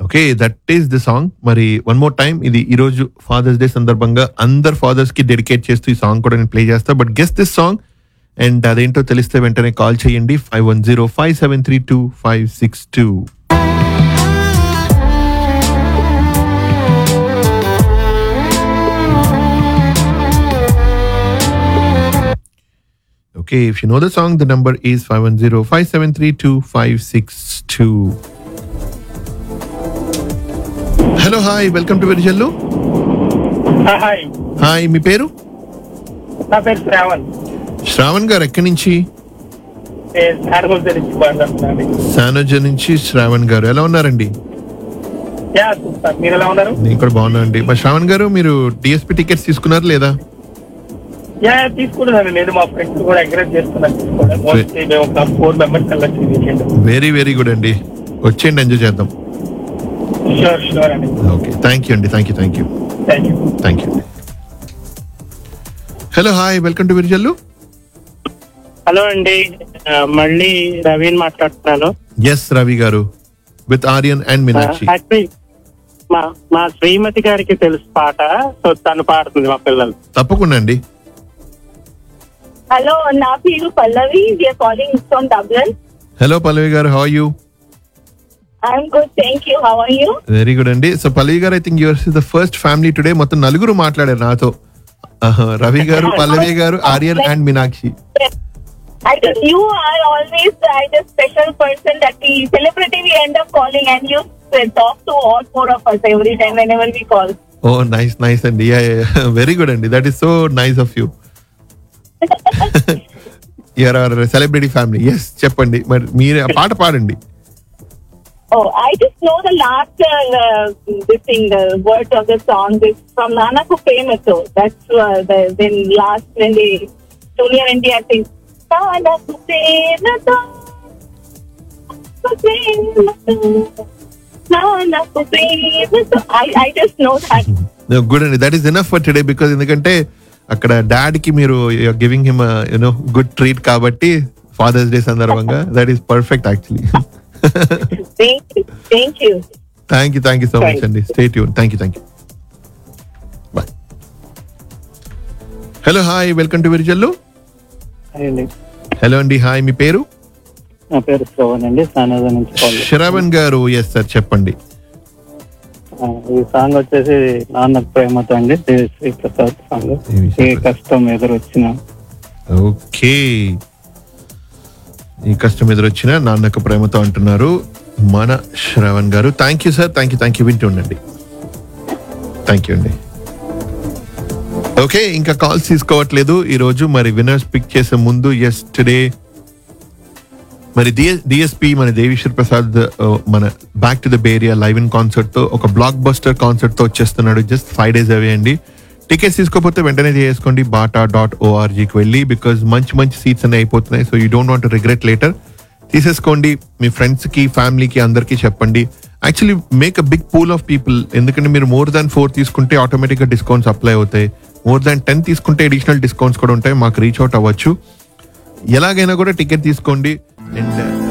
Okay that is the song మరి one more time ఇది ఈ రోజు ఫాదర్స్ డే సందర్భంగా అందరు ఫాదర్స్ కి డెడికేట్ చేస్తూ ఈ సాంగ్ కూడా నేను ప్లే చేస్తా but guess this song and అదేంటో తెలిస్తే వెంటనే కాల్ చేయండి five one zero five seven three two five six two Okay, if you know the song, the number is 510 573 2562. Hello hi welcome to Virijallu hi hi మీ పేరు నా పేరు శ్రావణ్ శ్రావణ్ గారు ఎక్కడి నుంచి శారగోల్ నుంచి మాట్లాడుతున్నాను సానోజ నుంచి శ్రావణ్ గారు ఎలా ఉన్నారండి యా సూపర్ మీరు ఎలా ఉన్నారు నేను కూడా బాగున్నా అండి మరి శ్రావణ్ గారు మీరు డిఎస్పి టికెట్స్ తీసుకున్నారు లేదా యా తీసుకుంటున్నాను నేను మా ఫ్రెండ్స్ కూడా ఎంకరేజ్ చేస్తున్నాను తీసుకోవడం మోస్ట్లీ మేము ఒక ఫోర్ మెంబర్స్ వెళ్ళొచ్చు వీకెండ్ వెరీ వెరీ గుడ్ అండి వచ్చేయండి ఎంజాయ్ చేద్దాం షూర్ షూర్ అండి ఓకే థ్యాంక్ యూ అండి thank you thank you thank you thank you hello hi welcome to Virijallu hello అండి ఆ, మళ్ళీ రవీన్ మాట్లాడుతున్నాను ఎస్ రవి గారు with Aryan and Meenakshi actually మా మా శ్రీమతి గారికి తెలుసు పాట సో తను పాడుతుంది మా పిల్లలు తప్పకుండా అండి హలో నా పేరు Pallavi we are calling from Dublin hello Pallavi గారు how you I'm good thank you how are you very good అండి సో పల్లవి గారు I think yours is the first family today మొత్తం నలుగురు మాట్లాడారు నాతో ఆహా, రవి గారు పల్లవి గారు Aryan and Meenakshi I think you are always uh, the special person that we celebrity we end up calling and you uh, talk to all four of us every time whenever we call. ఓ nice nice అండి very good అండి that is so nice of you you're our celebrity family yes చెప్పండి మరి మీరు ఆ పాట పాడండి Oh, I just know the last uh, uh, this thing, the words of the song is from Nana Kupemato. That's uh, the then last when the Junior India sings. Nana Kupemato. Kupemato. Nana Kupemato. I, I just know that. Good అండి that is enough for today because ఎందుకంటే అక్కడ dad కి మీరు giving him you know good treat కాబట్టి father's day సందర్భంగా that is perfect actually Thank you. Thank you. Thank you thank you so much అండి stay tune thank you thank you bye hello hi welcome to Virijallu అండి hello అండి hi మీ పేరు నా పేరు శ్రవణ్ అండి సానోద నుంచి కాల్ శ్రవణ్ గారు ఎస్ సార్ చెప్పండి ఈ సాంగ్ వచ్చేసి నాన్న ప్రేమతో అండి శ్రీ ప్రసాద్ సాంగ్ దేవిశ్రీ ఏ కష్టం ఎదురొచ్చిన ఓకే ఈ కష్టం ఎదురొచ్చిన నాన్నకు ప్రేమతో అంటున్నారు మన శ్రవణ్ గారు thank you sir thank you thank you వింటూ ఉండండి థ్యాంక్ యూ అండి ఓకే ఇంకా కాల్స్ తీసుకోవట్లేదు ఈ రోజు మరి విన్నర్స్ పిక్ చేసే ముందు ఎస్ టుడే మరి డిఎస్పి మన దేవిశ్వర్ ప్రసాద్ ఆ, మన back to the bay area live in concert తో ఒక బ్లాక్ బస్టర్ కాన్సర్ట్ తో వచ్చేస్తున్నాడు జస్ట్ ఫైవ్ డేస్ అవే అండి టికెట్స్ తీసుకోకపోతే వెంటనే చేసుకోండి బాటా డాట్ ఓఆర్జీకి వెళ్ళి బికాజ్ మంచి మంచి సీట్స్ అన్ని అయిపోతున్నాయి so you don't want regret later తీసేసుకోండి మీ ఫ్రెండ్స్ కి ఫ్యామిలీకి అందరికీ చెప్పండి actually make a big pool of people ఎందుకంటే మీరు మోర్ దాన్ ఫోర్ తీసుకుంటే ఆటోమేటిక్ గా డిస్కౌంట్స్ అప్లై అవుతాయి మోర్ దాన్ టెన్ తీసుకుంటే అడిషనల్ డిస్కౌంట్స్ కూడా ఉంటాయి మాకు రీచ్ అవుట్ అవ్వచ్చు ఎలాగైనా కూడా టికెట్ తీసుకోండి అండ్